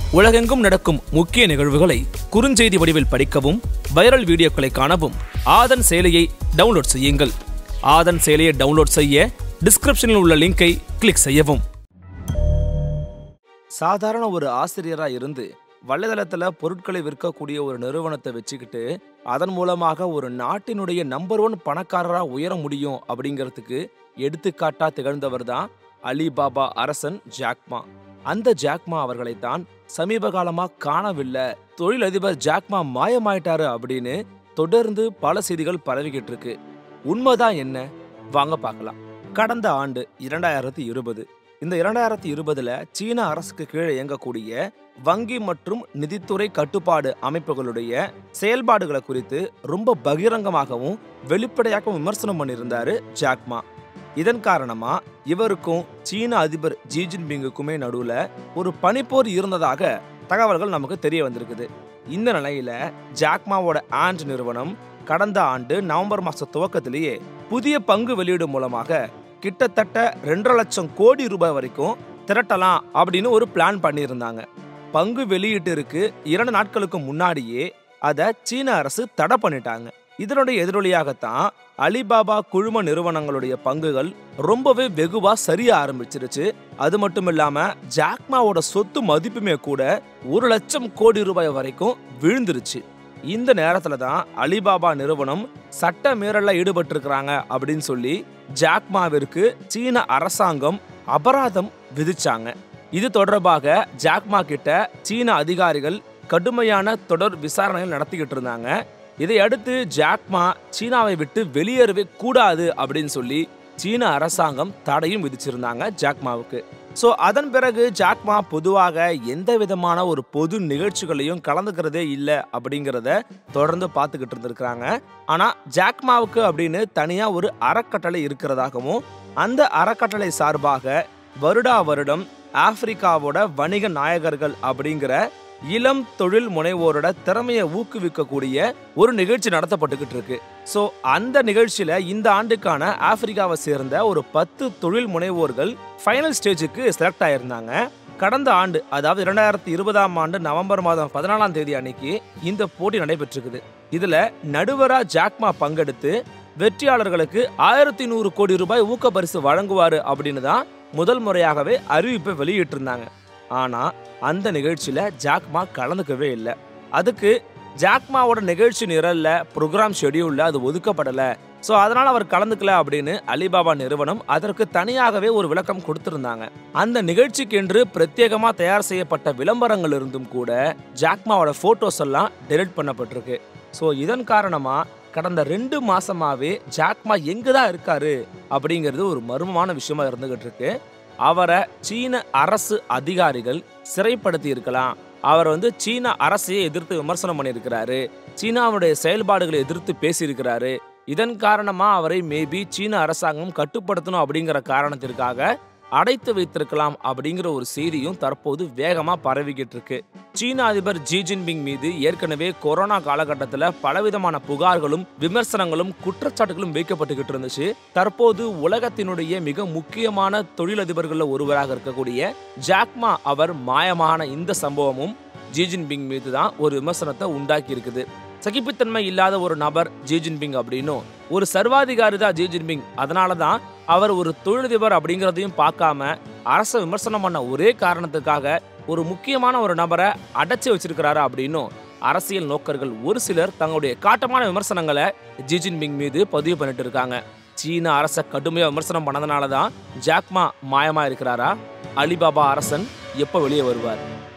உலகெங்கும் நடக்கும் முக்கிய நிகழ்வுகளை குறுஞ்செய்தி வடிவில் படிக்கவும் வைரல் வீடியோக்களை காணவும் ஆதன் செயலியை டவுன்லோட் செய்யுங்கள் ஆதன் செயலியை டவுன்லோட் செய்ய டிஸ்கிரிப்ஷனில் உள்ள லிங்கை கிளிக் செய்யவும் சாதாரண ஒரு ஆசிரியரா இருந்து வலைதளத்துல பொருட்களை விற்கக்கூடிய ஒரு நிறுவனத்தை வச்சுக்கிட்டு அதன் மூலமாக ஒரு நாட்டினுடைய நம்பர் ஒன் பணக்காரரா உயர முடியும் அப்படிங்கிறதுக்கு எடுத்துக்காட்டா திகழ்ந்தவர் தான் அலிபாபா அரசன் ஜாக்மா அந்த ஜாக்மா அவர்களைத்தான் சமீப காலமா காணவில்லை தொழிலதிபர் ஜாக்மா மாயமாயிட்டாரு அப்படின்னு தொடர்ந்து பல செய்திகள் பரவிக்கிட்டு இருக்கு உண்மைதான் என்ன வாங்க பார்க்கலாம் கடந்த ஆண்டு இரண்டாயிரத்தி இருபது இந்த இரண்டாயிரத்தி இருபதுல சீன அரசுக்கு கீழே இயங்கக்கூடிய வங்கி மற்றும் நிதித்துறை கட்டுப்பாடு அமைப்புகளுடைய செயல்பாடுகளை குறித்து ரொம்ப பகிரங்கமாகவும் வெளிப்படையாகவும் விமர்சனம் பண்ணியிருந்தாரு ஜாக்மா இதன் காரணமா இவருக்கும் சீன அதிபர் ஜி ஜின்பிங்குக்குமே நடுவுல ஒரு பனிப்போர் இருந்ததாக தகவல்கள் நமக்கு தெரிய வந்திருக்குது இந்த நிலையில ஜாக்மாவோட ஆண்ட் நிறுவனம் கடந்த ஆண்டு நவம்பர் மாச துவக்கத்திலேயே புதிய பங்கு வெளியீடு மூலமாக கிட்டத்தட்ட ரெண்டரை லட்சம் கோடி ரூபாய் வரைக்கும் திரட்டலாம் அப்படின்னு ஒரு பிளான் பண்ணியிருந்தாங்க பங்கு வெளியீட்டிற்கு இரண்டு நாட்களுக்கு முன்னாடியே அதை சீன அரசு தடை பண்ணிட்டாங்க இதனுடைய எதிரொலியாகத்தான் அலிபாபா குழும நிறுவனங்களுடைய பங்குகள் ரொம்பவே வெகுவா சரிய ஆரம்பிச்சிருச்சு அது மட்டும் இல்லாம ஜாக்மாவோட சொத்து மதிப்புமே கூட ஒரு லட்சம் கோடி ரூபாய் வரைக்கும் விழுந்துருச்சு இந்த நேரத்துல தான் அலிபாபா நிறுவனம் சட்ட மீறல்ல ஈடுபட்டிருக்கிறாங்க அப்படின்னு சொல்லி ஜாக்மாவிற்கு சீன அரசாங்கம் அபராதம் விதிச்சாங்க இது தொடர்பாக ஜாக்மா கிட்ட சீன அதிகாரிகள் கடுமையான தொடர் விசாரணைகள் நடத்திக்கிட்டு இருந்தாங்க இதை அடுத்து ஜாக்மா சீனாவை விட்டு வெளியேறவே கூடாது அப்படின்னு சொல்லி சீன அரசாங்கம் தடையும் விதிச்சிருந்தாங்க ஜாக்மாவுக்கு ஸோ அதன் பிறகு ஜாக்மா பொதுவாக எந்த விதமான ஒரு பொது நிகழ்ச்சிகளையும் கலந்துக்கிறதே இல்லை அப்படிங்கிறத தொடர்ந்து பார்த்துக்கிட்டு இருந்திருக்கிறாங்க ஆனால் ஜாக்மாவுக்கு அப்படின்னு தனியாக ஒரு அறக்கட்டளை இருக்கிறதாகவும் அந்த அறக்கட்டளை சார்பாக வருடா வருடம் ஆப்பிரிக்காவோட வணிக நாயகர்கள் அப்படிங்கிற இளம் தொழில் முனைவோரோட திறமையை ஊக்குவிக்கக்கூடிய ஒரு நிகழ்ச்சி நடத்தப்பட்டுக்கிட்டு இருக்கு ஸோ அந்த நிகழ்ச்சியில இந்த ஆண்டுக்கான ஆப்பிரிக்காவை சேர்ந்த ஒரு பத்து தொழில் முனைவோர்கள் ஃபைனல் ஸ்டேஜுக்கு செலக்ட் ஆயிருந்தாங்க கடந்த ஆண்டு அதாவது இரண்டாயிரத்தி இருபதாம் ஆண்டு நவம்பர் மாதம் பதினாலாம் தேதி அன்னைக்கு இந்த போட்டி நடைபெற்றிருக்குது இதுல நடுவரா ஜாக்மா பங்கெடுத்து வெற்றியாளர்களுக்கு ஆயிரத்தி நூறு கோடி ரூபாய் ஊக்க பரிசு வழங்குவாரு அப்படின்னு தான் முதல் முறையாகவே அறிவிப்பை வெளியிட்டிருந்தாங்க ஆனா அந்த நிகழ்ச்சியில ஜாக்மா கலந்துக்கவே இல்லை அதுக்கு ஜாக்மாவோட நிகழ்ச்சி நிரல்ல ப்ரோக்ராம் ஷெடியூல்ல அது ஒதுக்கப்படல ஸோ அதனால அவர் கலந்துக்கல அப்படின்னு அலிபாபா நிறுவனம் அதற்கு தனியாகவே ஒரு விளக்கம் கொடுத்திருந்தாங்க அந்த நிகழ்ச்சிக்கென்று பிரத்யேகமா தயார் செய்யப்பட்ட விளம்பரங்கள் இருந்தும் கூட ஜாக்மாவோட போட்டோஸ் எல்லாம் டெலிட் பண்ணப்பட்டிருக்கு ஸோ இதன் காரணமா கடந்த ரெண்டு மாசமாவே ஜாக்மா எங்க தான் இருக்காரு அப்படிங்கிறது ஒரு மர்மமான விஷயமா இருந்துகிட்டு இருக்கு அவரை சீன அரசு அதிகாரிகள் சிறைப்படுத்தி இருக்கலாம் அவர் வந்து சீன அரசையே எதிர்த்து விமர்சனம் பண்ணியிருக்கிறாரு சீனாவுடைய செயல்பாடுகளை எதிர்த்து பேசியிருக்கிறாரு இதன் காரணமா அவரை மேபி சீன அரசாங்கம் கட்டுப்படுத்தணும் அப்படிங்கிற காரணத்திற்காக அடைத்து வைத்திருக்கலாம் அப்படிங்கிற ஒரு செய்தியும் தற்போது வேகமா பரவிக்கிட்டு இருக்கு சீன அதிபர் ஜி ஜின்பிங் மீது ஏற்கனவே கொரோனா காலகட்டத்தில் பலவிதமான புகார்களும் விமர்சனங்களும் குற்றச்சாட்டுகளும் வைக்கப்பட்டுக்கிட்டு இருந்துச்சு தற்போது உலகத்தினுடைய மிக முக்கியமான தொழிலதிபர்களில் ஒருவராக இருக்கக்கூடிய ஜாக்மா அவர் மாயமான இந்த சம்பவமும் ஜி ஜின்பிங் மீது தான் ஒரு விமர்சனத்தை உண்டாக்கி இருக்குது சகிப்புத்தன்மை இல்லாத ஒரு நபர் ஜி ஜின்பிங் அப்படின்னும் ஒரு சர்வாதிகாரி தான் ஜி ஜின்பிங் அதனால தான் அவர் ஒரு தொழிலதிபர் அப்படிங்கிறதையும் பார்க்காம அரசை விமர்சனம் பண்ண ஒரே காரணத்துக்காக ஒரு முக்கியமான ஒரு நபரை அடைச்சி வச்சிருக்கிறாரு அப்படின்னும் அரசியல் நோக்கர்கள் ஒரு சிலர் தங்களுடைய காட்டமான விமர்சனங்களை ஜி ஜின்பிங் மீது பதிவு பண்ணிட்டு இருக்காங்க சீன அரசை கடுமையாக விமர்சனம் பண்ணதுனால தான் ஜாக்மா மாயமா இருக்கிறாரா அலிபாபா அரசன் எப்போ வெளியே வருவார்